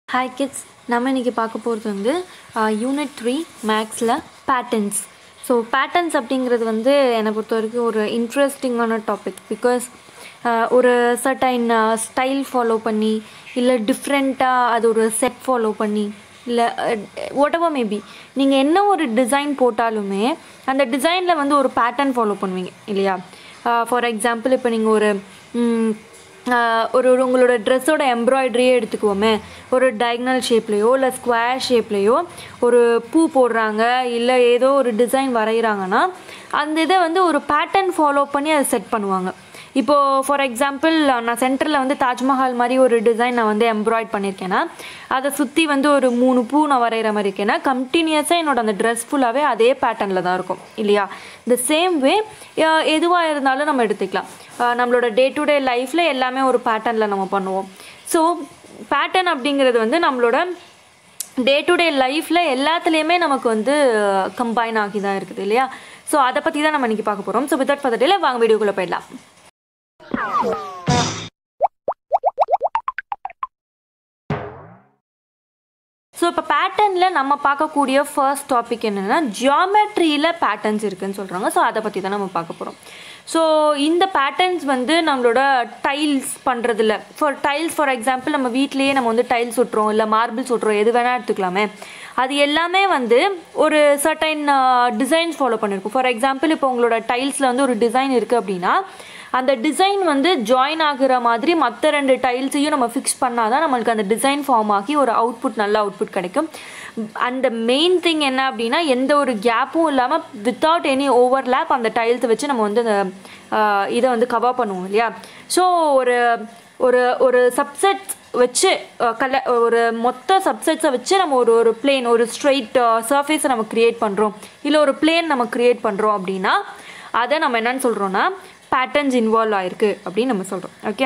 hi kids நம்ம இன்றைக்கி பார்க்க போகிறது வந்து யூனிட் த்ரீ மேக்ஸில் பேட்டர்ன்ஸ் ஸோ பேட்டர்ன்ஸ் அப்படிங்கிறது வந்து என்னை பொறுத்த வரைக்கும் ஒரு இன்ட்ரெஸ்டிங்கான டாபிக் பிகாஸ் ஒரு சர்டைன் ஸ்டைல் ஃபாலோ பண்ணி இல்லை டிஃப்ரெண்ட்டாக அது ஒரு செட் ஃபாலோ பண்ணி இல்லை வாட் எவர் மேபி நீங்கள் என்ன ஒரு டிசைன் போட்டாலுமே அந்த டிசைனில் வந்து ஒரு பேட்டர்ன் ஃபாலோ பண்ணுவீங்க இல்லையா ஃபார் எக்ஸாம்பிள் இப்போ நீங்கள் ஒரு ம், ஆஹ் ஒரு ஒரு உங்களோட ட்ரெஸ்ஸோட எம்ப்ராய்டரியே எடுத்துக்குவோமே ஒரு டயக்னல் ஷேப்லேயோ இல்லை ஸ்கொயர் ஷேப்லேயோ ஒரு பூ போடுறாங்க இல்லை ஏதோ ஒரு டிசைன் வரைகிறாங்கன்னா அந்த இதை வந்து ஒரு பேட்டர்ன் ஃபாலோ பண்ணி அதை செட் பண்ணுவாங்க இப்போது ஃபார் எக்ஸாம்பிள் நான் சென்டரில் வந்து தாஜ்மஹால் மாதிரி ஒரு டிசைன் நான் வந்து எம்ப்ராய்ட் பண்ணியிருக்கேன்னா அதை சுற்றி வந்து ஒரு மூணு பூ நான் வரைகிற மாதிரி இருக்கேன்னா கண்டினியூஸாக என்னோட அந்த ட்ரெஸ் ஃபுல்லாகவே அதே பேட்டர்னில் தான் இருக்கும் இல்லையா இந்த சேம் வே எதுவாக இருந்தாலும் நம்ம எடுத்துக்கலாம் அஹ் நம்மளோட டே டு டே லைஃப்பில் எல்லாமே ஒரு பேட்டர்னில் நம்ம பண்ணுவோம் ஸோ பேட்டர்ன் அப்படிங்கிறது வந்து நம்மளோட டே டு டே லைஃப்பில் எல்லாத்துலேயுமே நமக்கு வந்து கம்பைன் ஆகி தான் இருக்குது இல்லையா ஸோ அதை பற்றி தான் நம்ம இன்றைக்கி பார்க்க போகிறோம் ஸோ வித்தவுட் ஃபர்தர் டேல வாங்க வீடியோக்குள்ளே போயிடலாம் ஸோ இப்போ பேட்டர்னில் நம்ம பார்க்கக்கூடிய ஃபர்ஸ்ட் டாபிக் என்னென்னா ஜியாமெட்ரியில் பேட்டர்ன்ஸ் இருக்குன்னு சொல்கிறாங்க ஸோ அதை பற்றி தான் நம்ம பார்க்க போகிறோம் ஸோ இந்த பேட்டர்ன்ஸ் வந்து நம்மளோட டைல்ஸ் பண்ணுறதுல ஃபார் டைல்ஸ் ஃபார் எக்ஸாம்பிள் நம்ம வீட்லேயே நம்ம வந்து டைல்ஸ் ஒட்டுறோம் இல்லை மார்பிள்ஸ் ஒட்டுறோம் எது வேணால் எடுத்துக்கலாமே அது எல்லாமே வந்து ஒரு சர்டைன் டிசைன்ஸ் ஃபாலோ பண்ணியிருக்கும் ஃபார் எக்ஸாம்பிள் இப்போ உங்களோட டைல்ஸில் வந்து ஒரு டிசைன் இருக்குது அப்படின்னா அந்த டிசைன் வந்து ஜாயின் ஆகுற மாதிரி மற்ற ரெண்டு டைல்ஸையும் நம்ம ஃபிக்ஸ் பண்ணால் தான் நம்மளுக்கு அந்த டிசைன் ஃபார்ம் ஆகி ஒரு அவுட்புட் நல்ல அவுட்புட் கிடைக்கும் அந்த மெயின் திங் என்ன அப்படின்னா எந்த ஒரு கேப்பும் இல்லாமல் வித்தவுட் எனி ஓவர்லேப் அந்த டைல்ஸை வச்சு நம்ம வந்து அந்த ஆஹ், இதை வந்து கவர் பண்ணுவோம் இல்லையா ஸோ ஒரு ஒரு ஒரு சப்செட் வச்சு கல ஒரு மொத்த சப்செட்ஸை வச்சு நம்ம ஒரு ஒரு பிளேன் ஒரு ஸ்ட்ரெயிட் சர்ஃபேஸை நம்ம க்ரியேட் பண்ணுறோம் இல்லை ஒரு பிளேன் நம்ம க்ரியேட் பண்ணுறோம் அப்படின்னா அதை நம்ம என்னன்னு சொல்கிறோன்னா பேட்டர்ன்ஸ் இன்வால்வ் ஆயிருக்கு அப்படின்னு நம்ம சொல்கிறோம் ஓகே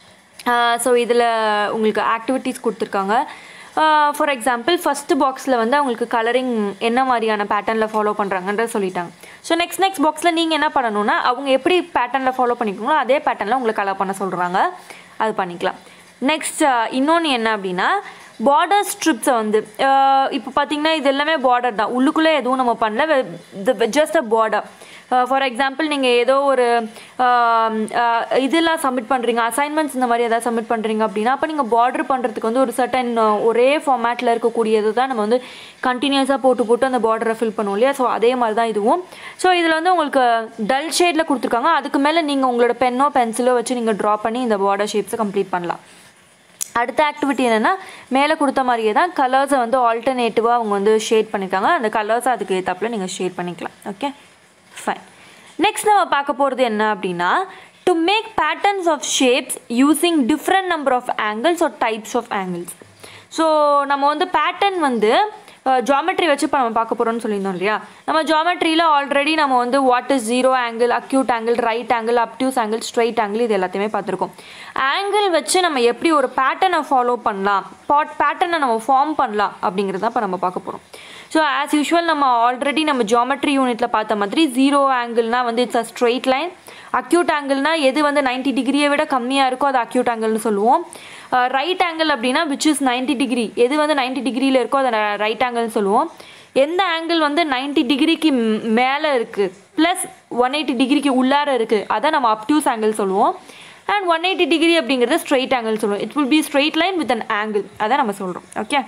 ஸோ இதில் உங்களுக்கு ஆக்டிவிட்டீஸ் கொடுத்துருக்காங்க ஃபார் எக்ஸாம்பிள் ஃபஸ்ட்டு பாக்ஸில் வந்து அவங்களுக்கு கலரிங் என்ன மாதிரியான பேட்டர்னில் ஃபாலோ பண்ணுறாங்கன்ற சொல்லிட்டாங்க ஸோ நெக்ஸ்ட் நெக்ஸ்ட் பாக்ஸில் நீங்கள் என்ன பண்ணணும்னா அவங்க எப்படி பேட்டர்னில் ஃபாலோ பண்ணிக்கோங்களோ அதே பேட்டர்னில் உங்களுக்கு கலர் பண்ண சொல்கிறாங்க அது பண்ணிக்கலாம் நெக்ஸ்ட் இன்னொன்று என்ன அப்படின்னா பார்டர் ஸ்ட்ரிப்ஸை வந்து இப்போ பார்த்தீங்கன்னா இது எல்லாமே பார்டர் தான் உள்ளுக்குள்ளே எதுவும் நம்ம பண்ணல just a border for example நீங்கள் ஏதோ ஒரு ஆம், ஆஹ், இதெல்லாம் சப்மிட் பண்ணுறீங்க அசைன்மெண்ட்ஸ் இந்த மாதிரி ஏதாவது சப்மிட் பண்ணுறீங்க அப்படின்னா அப்போ நீங்கள் பார்டர் பண்ணுறதுக்கு வந்து ஒரு சர்டன் ஒரே ஃபார்மேட்டில் இருக்கக்கூடியது தான் நம்ம வந்து கண்டினியூஸாக போட்டு போட்டு அந்த பார்டரை ஃபில் பண்ணுவோம் இல்லையா ஸோ அதே மாதிரி தான் இதுவும் ஸோ இதில் வந்து உங்களுக்கு டல் ஷேடில் கொடுத்துருக்காங்க அதுக்கு மேலே நீங்கள் உங்களோட பென்னோ பென்சிலோ வச்சு நீங்கள் ட்ரா பண்ணி இந்த பார்டர் ஷேப்ஸை கம்ப்ளீட் பண்ணலாம் அடுத்த ஆக்டிவிட்டி என்னென்னா மேலே கொடுத்த மாதிரியே தான் கலர்ஸை வந்து ஆல்டர்னேட்டிவாக அவங்க வந்து ஷேட் பண்ணியிருக்காங்க அந்த கலர்ஸை அதுக்கு ஏற்றாப்புல நீங்கள் ஷேட் பண்ணிக்கலாம் ஓகே ஃபைன் நெக்ஸ்ட் நம்ம பார்க்க போகிறது என்ன அப்படின்னா to make patterns of shapes using different number of angles or types of angles so நம்ம வந்து பேட்டர்ன் வந்து ஜாமெட்ரி வச்சு இப்போ நம்ம பார்க்க போகிறோம்னு சொல்லியிருந்தோம் இல்லையா நம்ம ஜாமெட்ரியில் ஆல்ரெடி நம்ம வந்து what is zero angle acute angle right angle obtuse angle straight angle இது எல்லாத்தையுமே பார்த்துருக்கோம் ஆங்கிள் வச்சு நம்ம எப்படி ஒரு பேட்டர்னை ஃபாலோ பண்ணலாம் பாட் பேட்டர்னை நம்ம ஃபார்ம் பண்ணலாம் அப்படிங்கிறது தான் இப்போ நம்ம பார்க்க போகிறோம் ஸோ ஆஸ் யூஷுவல் நம்ம ஆல்ரெடி நம்ம ஜாமெட்ரி யூனிட்டில் பார்த்த மாதிரி ஜீரோ ஆங்கிள்னா வந்து it's a straight line acute ஆங்கிள்னா எது வந்து 90 டிகிரியை விட கம்மியாக இருக்கோ அது அக்யூட் ஆங்கிள்னு சொல்லுவோம் ரைட் ஆங்கிள் அப்படின்னா விச் இஸ் 90 டிகிரி எது வந்து 90 டிகிரியில் இருக்கோ அதை ரைட் ஆங்கிள்னு சொல்லுவோம் எந்த ஆங்கிள் வந்து 90 டிகிரிக்கு மேலே இருக்குது ப்ளஸ் ஒன் எயிட்டி டிகிரிக்கு உள்ளார இருக்குது அதை நம்ம அப்டியூஸ் ஆங்கிள் சொல்லுவோம் அண்ட் ஒன் எயிட்டி டிகிரி அப்படிங்கிறது ஸ்ட்ரெயிட் ஆங்கிள் சொல்லுவோம் it will be straight line with an angle அதை நம்ம சொல்கிறோம் ஓகே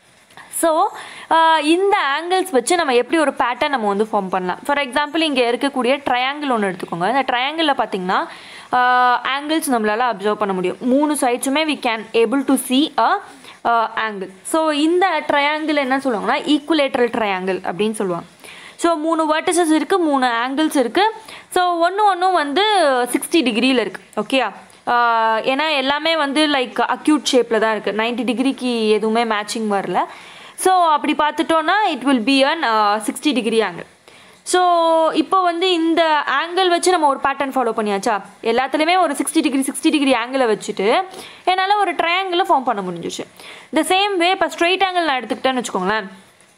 ஸோ இந்த ஆங்கிள்ஸ் வச்சு நம்ம எப்படி ஒரு பேட்டர்ன் நம்ம வந்து ஃபார்ம் பண்ணலாம் ஃபார் எக்ஸாம்பிள் இங்கே இருக்கக்கூடிய ட்ரையாங்கிள் ஒன்று எடுத்துக்கோங்க இந்த ட்ரையாங்கிளில் பார்த்தீங்கன்னா ஆங்கிள்ஸ் நம்மளால் அப்சர்வ் பண்ண முடியும் மூணு சைட்ஸுமே we can able to see a angle so இந்த ட்ரையாங்கிள் என்ன சொல்லுவாங்கன்னா ஈக்குலேட்ரல் ட்ரையாங்கிள் அப்படின்னு சொல்லுவாங்க ஸோ மூணு வர்டிசஸ் இருக்குது மூணு ஆங்கிள்ஸ் இருக்குது ஸோ ஒன்று ஒன்றும் வந்து சிக்ஸ்டி டிகிரியில் இருக்குது ஓகேயா ஏன்னா எல்லாமே வந்து லைக் அக்யூட் ஷேப்பில் தான் இருக்குது 90 டிகிரிக்கு எதுவுமே மேட்சிங் வரல ஸோ அப்படி பார்த்துட்டோன்னா it will be an sixty degree angle so இப்போ வந்து இந்த ஆங்கிள் வச்சு நம்ம ஒரு பேட்டர்ன் ஃபாலோ பண்ணியாச்சா எல்லாத்துலேயுமே ஒரு சிக்ஸ்டி டிகிரி சிக்ஸ்டி டிகிரி ஆங்கிளை வச்சுட்டு என்னால் ஒரு ட்ரையாங்கிளை ஃபார்ம் பண்ண முடிஞ்சிச்சு இந்த சேம் வே இப்போ ஸ்ட்ரெயிட் ஆங்கிள் நான் எடுத்துக்கிட்டேன்னு வச்சுக்கோங்களேன்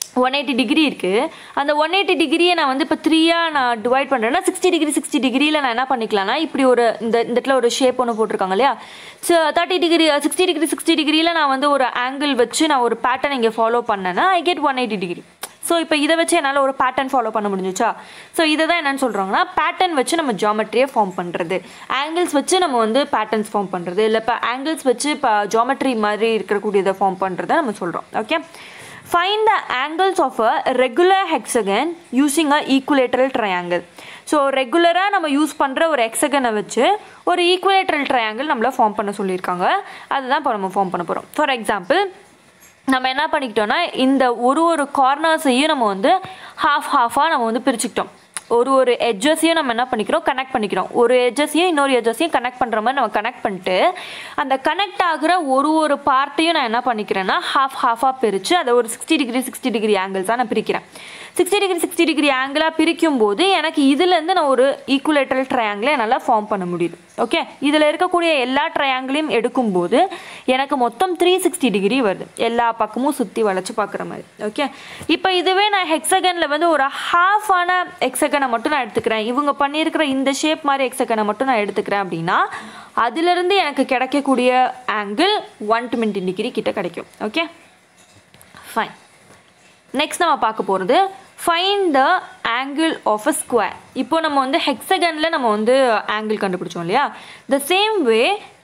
ஒன் எயிட்டி டிகிரி இருக்குது அந்த ஒன் எயிட்டி டிகிரியை நான் வந்து இப்போ த்ரீயாக நான் டிவைட் பண்ணுறேன்னா சிக்ஸ்டி டிகிரி சிக்ஸ்டி டிகிரியில் நான் என்ன பண்ணிக்கலாம்னா இப்படி ஒரு இந்த இந்த இடத்துல ஒரு ஷேப் ஒன்று போட்டிருக்காங்க இல்லையா so thirty degree sixty degree sixty டிகிரியில் நான் வந்து ஒரு ஆங்கிள் வச்சு நான் ஒரு பேட்டர்ன் இங்கே ஃபாலோ பண்ணேன்னா I get one eighty degree so இப்போ இதை வச்சு என்னால் ஒரு பேட்டர்ன் ஃபாலோ பண்ண முடிஞ்சுச்சா ஸோ இதை தான் என்னென்னு சொல்கிறாங்கன்னா பேட்டர்ன் வச்சு நம்ம ஜாமெட்ரியை ஃபார்ம் பண்ணுறது ஆங்கிள்ஸ் வச்சு நம்ம வந்து பேட்டர்ன்ஸ் ஃபார்ம் பண்ணுறது இல்லை இப்போ ஆங்கிள்ஸ் வச்சு இப்போ ஜாமெட்ரி மாதிரி இருக்கக்கூடியதை ஃபார்ம் பண்ணுறதை நம்ம சொல்கிறோம் okay find the angles of a regular hexagon using a equilateral triangle so ரெகுலராக நம்ம யூஸ் பண்ணுற ஒரு ஹெக்ஸகனை வச்சு ஒரு ஈக்குலேட்டரல் ட்ரையாங்கிள் நம்மளை ஃபார்ம் பண்ண சொல்லியிருக்காங்க அதுதான் இப்போ நம்ம ஃபார்ம் பண்ண போகிறோம் ஃபார் எக்ஸாம்பிள் நம்ம என்ன பண்ணிக்கிட்டோம்னா இந்த ஒரு ஒரு கார்னர்ஸையும் நம்ம வந்து ஹாஃப் ஹாஃபாக நம்ம வந்து பிரிச்சுக்கிட்டோம் ஒரு ஒரு எட்ஜஸையும் நம்ம என்ன பண்ணிக்கிறோம் கனெக்ட் பண்ணிக்கிறோம் ஒரு எட்ஜஸையும் இன்னொரு எட்ஜஸையும் கனெக்ட் பண்ணுற மாதிரி நம்ம கனெக்ட் பண்ணிட்டு அந்த கனெக்ட் ஆகுற ஒரு ஒரு பார்ட்டையும் நான் என்ன பண்ணிக்கிறேன்னா ஹாஃப் ஹாஃபாக பிரித்து அதை ஒரு சிக்ஸ்டி டிகிரி சிக்ஸ்டி டிகிரி ஆங்கிள்ஸாக நான் பிரிக்கிறேன் சிக்ஸ்டி டிகிரி சிக்ஸ்டி டிகிரி ஆங்கிளாக பிரிக்கும் போது எனக்கு இதுலேருந்து நான் ஒரு ஈக்குலேட்டரல் ட்ரையாங்கிளை என்னால் ஃபார்ம் பண்ண முடியுது ஓகே இதில் இருக்கக்கூடிய எல்லா ட்ரையாங்கிளையும் எடுக்கும்போது எனக்கு மொத்தம் த்ரீ சிக்ஸ்டி டிகிரி வருது எல்லா பக்கமும் சுற்றி வளைச்சு பார்க்குற மாதிரி ஓகே இப்போ இதுவே நான் ஹெக்ஸகனில் வந்து ஒரு ஹாஃபான ஹெக்ஸகனை மட்டும் நான் எடுத்துக்கிறேன் இவங்க பண்ணியிருக்கிற இந்த ஷேப் மாதிரி ஹெக்ஸகனை மட்டும் நான் எடுத்துக்கிறேன் அப்படின்னா அதிலிருந்து எனக்கு கிடைக்கக்கூடிய ஆங்கிள் ஒன் டுவெண்ட்டி டிகிரி கிட்ட கிடைக்கும் ஓகே ஃபைன் நெக்ஸ்ட் நம்ம பார்க்க போகிறது find the angle of a square இப்போ நம்ம வந்து ஹெக்ஸகனில் நம்ம வந்து ஆங்கிள் கண்டுபிடிச்சோம் இல்லையா த சேம் வே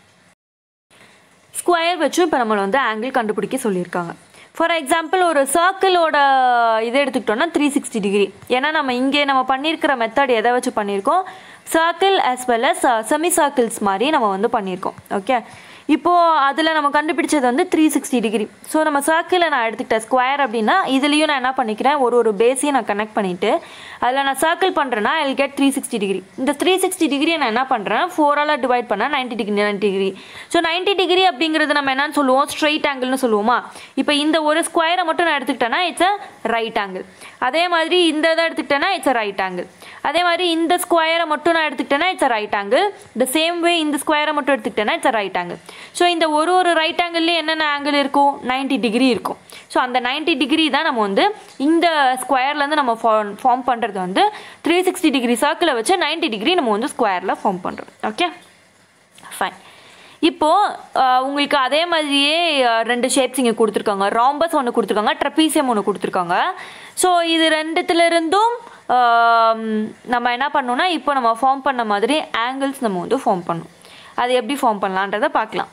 ஸ்கொயர் வச்சு இப்போ நம்மளை வந்து ஆங்கிள் கண்டுபிடிக்க சொல்லியிருக்காங்க ஃபார் எக்ஸாம்பிள் ஒரு சர்க்கிளோட இதை எடுத்துக்கிட்டோம்னா த்ரீ சிக்ஸ்டி டிகிரி ஏன்னா நம்ம இங்கே நம்ம பண்ணியிருக்கிற மெத்தட் எதை வச்சு பண்ணியிருக்கோம் circle as well as semi circles மாதிரி நம்ம வந்து பண்ணியிருக்கோம் ஓகே இப்போது அதில் நம்ம கண்டுபிடிச்சது வந்து த்ரீ சிக்ஸ்டி டிகிரி ஸோ நம்ம சர்க்கிளை நான் எடுத்துக்கிட்டேன் ஸ்கொயர் அப்படின்னா இதுலேயும் நான் என்ன பண்ணிக்கிறேன் ஒரு ஒரு பேஸையும் நான் கனெக்ட் பண்ணிவிட்டு அதில் நான் சர்க்கிள் பண்ணுறேன்னா I get three sixty degree இந்த த்ரீ சிக்ஸ்டி டிகிரியை நான் என்ன பண்ணுறேன் ஃபோரால் டிவைட் பண்ணால் ninety degree ninety degree so ninety degree அப்படிங்கிறது நம்ம என்னன்னு சொல்லுவோம் ஸ்ட்ரைட் ஆங்கிள்னு சொல்லுவோமா இப்போ இந்த ஒரு ஸ்கொயரை மட்டும் நான் எடுத்துக்கிட்டேன்னா இட்ஸ் அ ரைட் ஆங்கிள் அதே மாதிரி இந்த இதை எடுத்துக்கிட்டேன்னா இட்ஸ் அ ரைட் ஆங்கிள் அதே மாதிரி இந்த ஸ்கொயரை மட்டும் நான் எடுத்துக்கிட்டேன்னா it's a right angle the same way இந்த ஸ்கொயரை மட்டும் எடுத்துக்கிட்டேன்னா it's a right angle so இந்த ஒரு ஒரு ரைட் ஆங்கிள்லேயும் என்னென்ன ஆங்கிள் இருக்கும் 90 டிகிரி இருக்கும் ஸோ அந்த 90 டிகிரி தான் நம்ம வந்து இந்த ஸ்கொயர்லேருந்து நம்ம ஃபார்ம் ஃபார்ம் பண்ணுறது வந்து த்ரீ சிக்ஸ்டி டிகிரி சர்க்கிளை வச்சு 90 டிகிரி நம்ம வந்து ஸ்கொயரில் ஃபார்ம் பண்ணுறோம் ஓகே ஃபைன் இப்போது உங்களுக்கு அதே மாதிரியே அஹ், ரெண்டு ஷேப்ஸ் இங்கே கொடுத்துருக்காங்க ராம்பஸ் ஒன்று கொடுத்துருக்காங்க ட்ரப்பீசியம் ஒன்று கொடுத்துருக்காங்க ஸோ இது ரெண்டுத்துல இருந்தும் ஆம், நம்ம என்ன பண்ணோம்னா இப்போ நம்ம ஃபார்ம் பண்ண மாதிரி ஆங்கிள்ஸ் நம்ம வந்து ஃபார்ம் பண்ணணும் அது எப்படி ஃபார்ம் பண்ணலான்றதை பார்க்கலாம்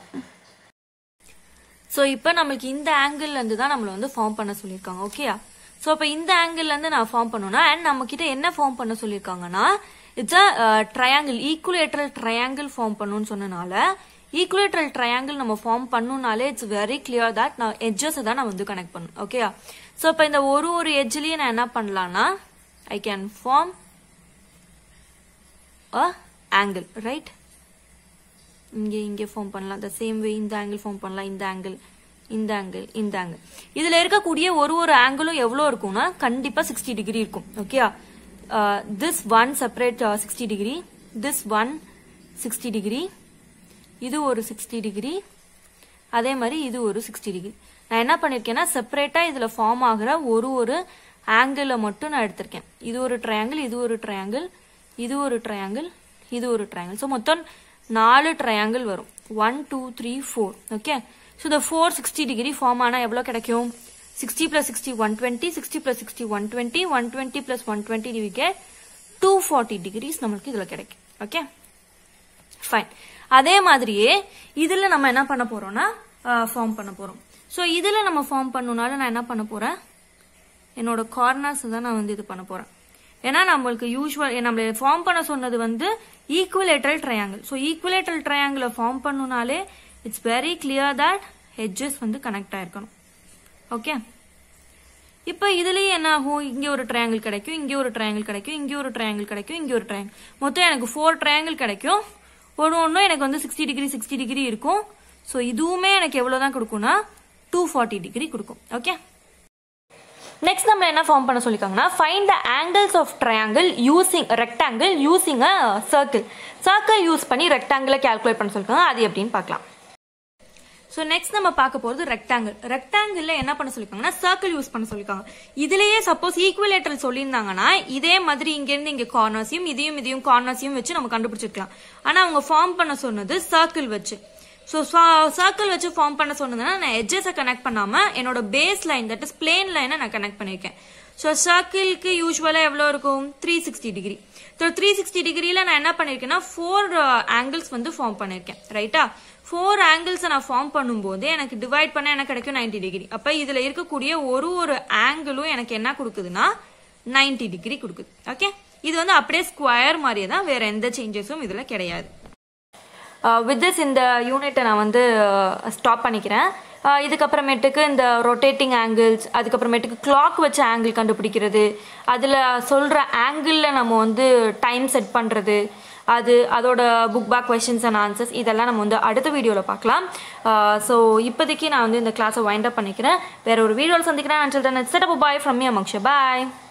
ஸோ இப்போ நம்மளுக்கு இந்த ஆங்கிள்லேருந்து தான் நம்மளை வந்து ஃபார்ம் பண்ண சொல்லியிருக்காங்க ஓகேயா ஸோ இப்போ இந்த ஆங்கிள்லேருந்து நான் ஃபார்ம் பண்ணணும்னா அண்ட் நம்ம கிட்ட என்ன ஃபார்ம் பண்ண சொல்லியிருக்காங்கன்னா it's a triangle equilateral triangle form பண்ணணும்னு சொன்னனால ஈக்குலேட்டரல் ட்ரையாங்கிள் நம்ம ஃபார்ம் பண்ணணும்னாலே இட்ஸ் வெரி கிளியர் தட் நான் எட்ஜஸை தான் நான் வந்து கனெக்ட் பண்ணணும் ஓகேயா ஸோ இப்போ இந்த ஒரு ஒரு எட்ஜ்லேயும் நான் என்ன பண்ணலாம்னா I can form a angle right இங்கே இங்கே ஃபார்ம் பண்ணலாம் த சேம் வே இந்த ஆங்கிள் ஃபார்ம் பண்ணலாம் இந்த ஆங்கிள் இந்த ஆங்கிள் இந்த ஆங்கிள் இதில் இருக்கக்கூடிய ஒரு ஒரு ஆங்கிளும் எவ்வளோ இருக்கும்னா கண்டிப்பாக சிக்ஸ்டி டிகிரி இருக்கும் ஓகேயா this one separate sixty degree this one sixty degree இது ஒரு சிக்ஸ்டி டிகிரி அதே மாதிரி இது ஒரு சிக்ஸ்டி டிகிரி நான் என்ன பண்ணியிருக்கேன்னா செப்பரேட்டாக இதில் ஃபார்ம் ஆகிற ஒரு ஒரு ஆங்கிளை மட்டும் நான் எடுத்திருக்கேன் இது ஒரு ட்ரையாங்கிள் இது ஒரு ட்ரையாங்கிள் இது ஒரு ட்ரையாங்கிள் இது ஒரு ட்ரையாங்கிள் ஸோ மொத்தம் நாலு ட்ரையாங்கிள் வரும் one two three four okay so இந்த ஃபோர் சிக்ஸ்டி டிகிரி ஃபார்ம் ஆனால் எவ்வளோ கிடைக்கும் sixty plus sixty one twenty sixty plus sixty one twenty one twenty plus one twenty டிவிக்கு டூ ஃபார்ட்டி டிகிரிஸ் நம்மளுக்கு இதில் கிடைக்கும் ஓகே ஃபைன் அதே மாதிரியே இதில் நம்ம என்ன பண்ண போறோம்னா ஃபார்ம் பண்ண போறோம் ஸோ இதில் நம்ம ஃபார்ம் பண்ணணுனால நான் என்ன பண்ண போறேன் என்னோட கார்னர்ஸ் தான் நான் வந்து இது பண்ண போறேன் ஏன்னா நம்மளுக்கு யூஸ்வல் நம்மள ஃபார்ம் பண்ண சொன்னது வந்து ஈக்குவலேட்டரல் ட்ரையாங்கிள் ஸோ ஈக்குவலேட்டரல் ட்ரையாங்கிளை ஃபார்ம் பண்ணுனாலே it's very clear that edges வந்து கனெக்ட் ஆயிருக்கணும் ஓகே இப்போ இதுலயும் என்ன ஆகும் இங்க ஒரு ட்ரையாங்கிள் கிடைக்கும் இங்க ஒரு ட்ரையாங்கிள் கிடைக்கும் இங்க ஒரு ட்ரையாங்கிள் கிடைக்கும் இங்க ஒரு ட்ரையாங்கிள் மொத்தம் எனக்கு ஃபோர் ட்ரையாங்கிள் கிடைக்கும் ஒரு ஒன்றும் எனக்கு வந்து சிக்ஸ்டி டிகிரி சிக்ஸ்டி டிகிரி இருக்கும் ஸோ இதுவுமே எனக்கு எவ்வளோ தான் கொடுக்கும்னா டூ ஃபார்ட்டி டிகிரி கொடுக்கும் ஓகே நெக்ஸ்ட் நம்ம என்ன ஃபார்ம் பண்ண சொல்லியிருக்காங்கன்னா find the angles of triangle using rectangle using a circle circle use பண்ணி ரெக்டாங்கிளை கால்குலேட் பண்ண சொல்லியிருக்காங்க அது எப்படின்னு பார்க்கலாம் ஸோ நெக்ஸ்ட் நம்ம பார்க்க போகிறது ரெக்டாங்கிள் ரெக்டாங்கிளில் என்ன பண்ண சொல்லியிருக்காங்கன்னா சர்க்கிள் யூஸ் பண்ண சொல்லியிருக்காங்க இதுலயே சப்போஸ் ஈக்குவலேட்டர் சொல்லியிருந்தாங்கன்னா இதே மாதிரி இங்கேருந்து இங்கே கார்னர்ஸையும் இதையும் இதையும் கார்னர்ஸையும் வச்சு நம்ம கண்டுபிடிச்சிருக்கலாம் ஆனால் அவங்க ஃபார்ம் பண்ண சொன்னது சர்க்கிள் வச்சு ஸோ சர்க்கிள் வச்சு ஃபார்ம் பண்ண சொன்னதுன்னா நான் எட்ஜஸை கனெக்ட் பண்ணாமல் என்னோட base line that is plane லைனை நான் கனெக்ட் பண்ணியிருக்கேன் ஸோ சர்க்கிள்க்கு யூஸ்வலாக எவ்வளோ இருக்கும் three sixty degree so three sixty டிகிரியில் நான் என்ன பண்ணியிருக்கேன்னா ஃபோர் ஆங்கிள்ஸ் வந்து ஃபார்ம் பண்ணியிருக்கேன் ரைட்டா ஃபோர் ஆங்கிள்ஸை நான் ஃபார்ம் பண்ணும்போது எனக்கு டிவைட் பண்ண எனக்கு கிடைக்கும் நைன்டி டிகிரி அப்போ இதில் இருக்கக்கூடிய ஒரு ஒரு ஆங்கிளும் எனக்கு என்ன கொடுக்குதுன்னா நைன்டி டிகிரி கொடுக்குது ஓகே இது வந்து அப்படியே ஸ்கொயர் மாதிரியே தான் வேற எந்த சேஞ்சஸும் இதில் கிடையாது வித் திஸ் இந்த யூனிட்டை நான் வந்து ஸ்டாப் பண்ணிக்கிறேன் Uh, இதுக்கப்புறமேட்டுக்கு இந்த ரொட்டேட்டிங் ஆங்கிள்ஸ் அதுக்கப்புறமேட்டுக்கு கிளாக் வச்ச ஆங்கிள் கண்டுபிடிக்கிறது அதில் சொல்கிற ஆங்கிளில் நம்ம வந்து டைம் செட் பண்ணுறது அது அதோட book back questions and answers இதெல்லாம் நம்ம வந்து அடுத்த வீடியோவில் பார்க்கலாம் ஸோ இப்போதைக்கு நான் வந்து இந்த கிளாஸை வைண்ட் அப் பண்ணிக்கிறேன் வேற ஒரு வீடியோவில் சந்திக்கிறேன் until then set up bye from me அமக்ஷ பாய்